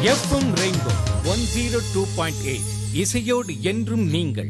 FM rainbow one zero two point eight இசையோடு என்றும் நீங்கள்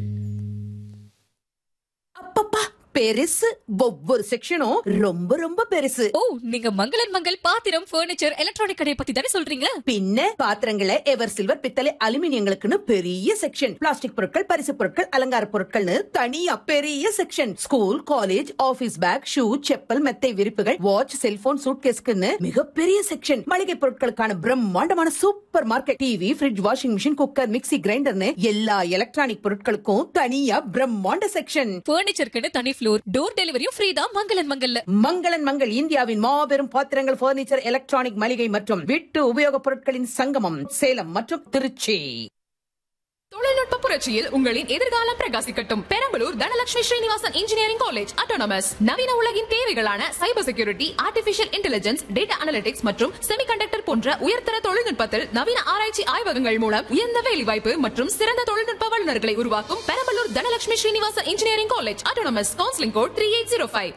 அப்பப்பா பெருசு ஒவ்வொரு செக்ஷனும் ரொம்ப ரொம்ப பெருசு ஓ நீங்க மங்களன் மங்கள் பாத்திரம் ஃபர்னிச்சர் எலக்ட்ரானிக் கடையை பத்தி தானே சொல்றீங்க பின்ன பாத்திரங்களை எவர் சில்வர் பித்தளை அலுமினியங்களுக்குன்னு பெரிய செக்ஷன் பிளாஸ்டிக் பொருட்கள் பரிசு பொருட்கள் அலங்கார பொருட்கள்னு தனியா பெரிய section school college office bag shoe chappal மெத்தை விரிப்புகள் வாட்ச் செல்போன் சூட்கேஸ்க்குன்னு மிகப்பெரிய செக்ஷன் மளிகை பொருட்களுக்கான பிரம்மாண்டமான super market TV fridge washing machine cooker mixie கிரைண்டர்னு எல்லா எலக்ட்ரானிக் பொருட்களுக்கும் தனியா பிரம்மாண்ட செக்ஷன் ஃபர்னிச்சருக்குன்னு தனி ஃப்ளோர் டோர் டெலிவரியும் ஃப்ரீ தான் மங்களன் மங்கல்ல மங்களன் மங்கள் இந்தியாவின் மாபெரும் பாத்திரங்கள் பர்னிச்சர் எலக்ட்ரானிக் மளிகை மற்றும் வீட்டு உபயோகப் பொருட்களின் சங்கமம் சேலம் மற்றும் திருச்சி தொழில்நுட்ப புரட்சியில் உங்களின் எதிர்காலம் பிரகாசிக்கட்டும் Perambalur Dhanalakshmi Srinivasan engineering college autonomous நவீன உலகின் தேவைகளான cyber security artificial intelligence data analytics மற்றும் செமிகண்டக்டர் போன்ற உயர்தர தொழில்நுட்பத்தில் நவீன ஆராய்ச்சி ஆய்வகங்கள் மூலம் உயர்ந்த வேலைவாய்ப்பு மற்றும் சிறந்த தொழில்நுட்ப வல்லுநர்களை உருவாக்கும் Perambalur Dhanalakshmi Srinivasan engineering college autonomous counselling code three eight zero five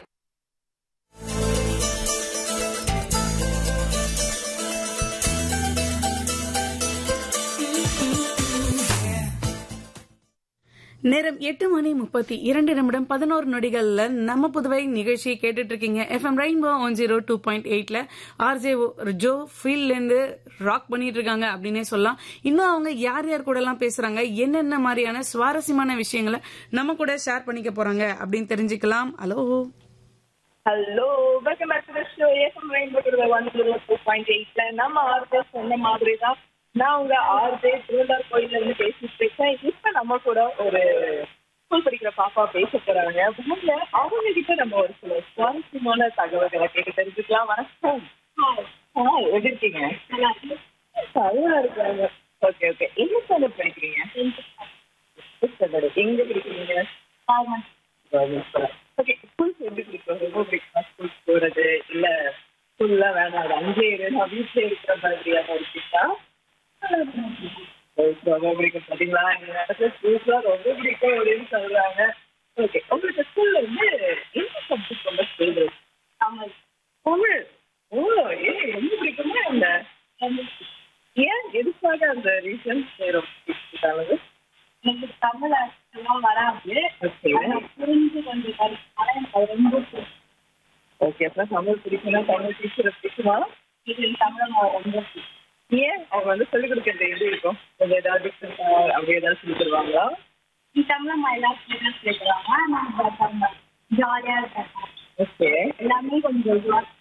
நேரம் எட்டு மணி முப்பத்தி இரண்டு நிமிடம் பதினோரு நொடிகள்ல நம்ம புதுவை நிகழ்ச்சி கேட்டுட்டு இருக்கீங்க FM rainbow one zero two point எயிட்ல ஆர்ஜே ஜோ ஃபீல்ட்ல இருந்து ராக் பண்ணிட்டு இருக்காங்க அப்படின்னே சொல்லலாம் இன்னும் அவங்க யார் யார் கூட எல்லாம் பேசுறாங்க என்னென்ன மாதிரியான சுவாரஸ்யமான விஷயங்களை நம்ம கூட ஷேர் பண்ணிக்க போறாங்க அப்படின்னு தெரிஞ்சுக்கலாம் hello hello welcome back to the show FM rainbow to one zero two point எயிட்ல நம்ம ஆர்ஜே சொன்ன மாதிரி தான் நான் உங்க ஆர்ஜே திருவள்ளார் கோயில்ல இருந்து பேசிட்டு இருக்கேன் இப்ப நம்ம கூட ஒரு ஸ்கூல் படிக்கிற பாப்பா பேச போறாங்க முதல்ல அவங்க கிட்ட நம்ம ஒரு சில சுவாரஸ்யமான தகவல்களை கேட்டு தெரிஞ்சுக்கலாம் வணக்கம் ஹாய் எப்படி இருக்கீங்க நல்லா இருக்காங்க ஓகே ஓகே என்ன ஸ்டாண்டர்ட் படிக்கிறீங்க எங்க படிக்கிறீங்க ஓகே ஸ்கூல்ஸ் எப்படி பிடிக்கும் ரொம்ப பிடிக்குமா ஸ்கூல் போறது இல்ல ஸ்கூல்ல வேணாம் அது அங்கேயே இரு நான் வீட்டுல இருக்கிற மாதிரியான இருக்கீங்களா ரொம்ப பிடிக்கும் பாத்தீங்களா எங்க இடத்துல ஸ்கூல்ஸ்லாம் ரொம்ப பிடிக்கும் அப்படின்னு சொல்றாங்க ஓகே உங்களுக்கு ஸ்கூல்ல வந்து என்ன சப்ஜெக்ட் ரொம்ப ஃபேவரட் தமிழ் தமிழ் ஓ ஏ ரொம்ப பிடிக்குமா இந்த ஏன் எதுக்காக அந்த ரீசன் ரொம்ப பிடிச்சதானது எனக்கு தமிழ் எல்லாம் வராது புரிஞ்சு கொஞ்சம் படிச்சனால எனக்கு அது ரொம்ப ஓகே அப்புறம் தமிழ் பிடிக்கும்னா தமிழ் டீச்சரை பிடிக்குமா இது தமிழ் ரொம்ப பிடிக்கும் ஏன் அவங்க வந்து சொல்லிக் கொடுக்கறது எப்படி இருக்கும் கொஞ்சம் ஏதாவது டிஃப்ரெண்டா அப்படி ஏதாவது சொல்லி தருவாங்களா தமிழ் அம்மா எல்லாரும் கேட்குறாங்க நம்ம தமிழ் ஜாலியாக இருக்காங்க ஓகே எல்லாமே கொஞ்சம்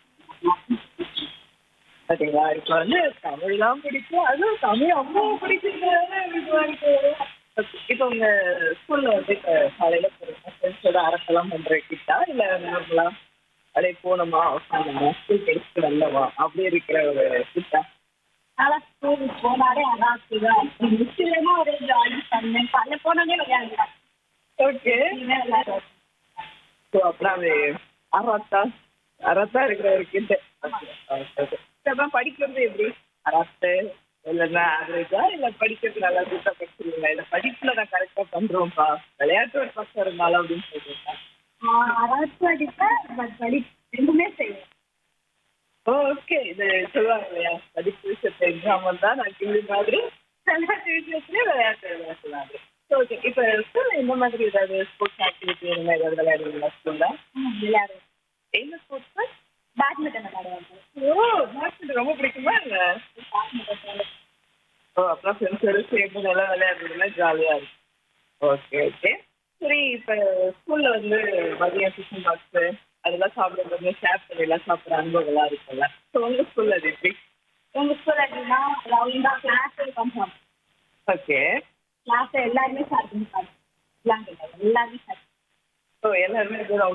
பாத்தீங்களா இப்போ வந்து தமிழ்லாம் பிடிக்கும் அதுவும் தமிழ் அம்மா பிடிக்கிறதுனால இதுவா இருக்கு இப்போ உங்க ஸ்கூல்ல வந்து இப்போ காலையில போறீங்க ஃப்ரெண்ட்ஸோட அரசெல்லாம் பண்ற கிட்டா இல்ல நார்மலா அப்படியே போனோமா உட்காந்தோமா ஸ்கூல் படிச்சுட்டு வந்தோமா அப்படி இருக்கிற ஒரு கிட்டா நல்லா ஸ்கூலுக்கு போனாலே அதான் தான் மிஸ் இல்லைன்னா ஒரு ஜாலி பண்ணேன் பல போனாலே விளையாடுறேன் ஓகே விளையாடுறேன் ஸோ அப்புறம் அது அரத்தா அரத்தா இருக்கிற ஒரு கிட்ட அப்புறம் படிக்கிறது எப்படி அரத்து இல்லைன்னா ஆவரேஜா இல்ல படிக்கிறது நல்லா சூப்பா படிச்சிருவீங்க இல்ல படிப்புல நான் கரெக்டா பண்றோம்ப்பா விளையாட்டு ஒரு பக்கம் இருந்தாலும் அப்படின்னு சொல்றீங்க அராத்து அடிப்பேன் பட் படி ரெண்டுமே செய்வேன் ஓகே இது சொல்லுவாங்க இல்லையா படிப்பு விஷயத்த எக்ஸாம் வந்தா நான் கிளி மாதிரி விளையாட்டு விஷயத்துலயே விளையாட்டு விளையாட்டு மாதிரி ஓகே இப்போ ஸ்கூல்ல இந்த மாதிரி ஏதாவது ஸ்போர்ட்ஸ் ஆக்டிவிட்டி இந்த மாதிரி ஏதாவது விளையாடுவீங்களா ஸ்கூல்ல விளையாடுவேன் என்ன ஸ்போர்ட்ஸ் பேட்மிண்டன் விளையாடுவாங்க ஓ பேட்மிண்டன் ரொம்ப பிடிக்குமா இல்ல ஓ அப்புறம் ஃப்ரெண்ட்ஸோட சேர்ந்து நல்லா விளையாடுறதுல ஜாலியா இருக்கும் ஓகே ஓகே சரி இப்போ ஸ்கூல்ல வந்து மதியம் டிஃபன் பாக்ஸ் அதெல்லாம் சாப்பிடும்போது ஷேர் பண்ணி எல்லாம் சாப்பிட்ற அனுபவங்கள்லாம் இருக்கும்ல ஸோ உங்க ஸ்கூல்ல அது எப்படி உங்க ஸ்கூல் எப்படின்னா ரவுண்டாக கிளாஸ் கன்ஃபார்ம் ஓகே கிளாஸ் எல்லாருமே ஷேர் பண்ணி சாப்பிடுவோம் எல்லாருமே ஷேர் ஸோ எல்லாருமே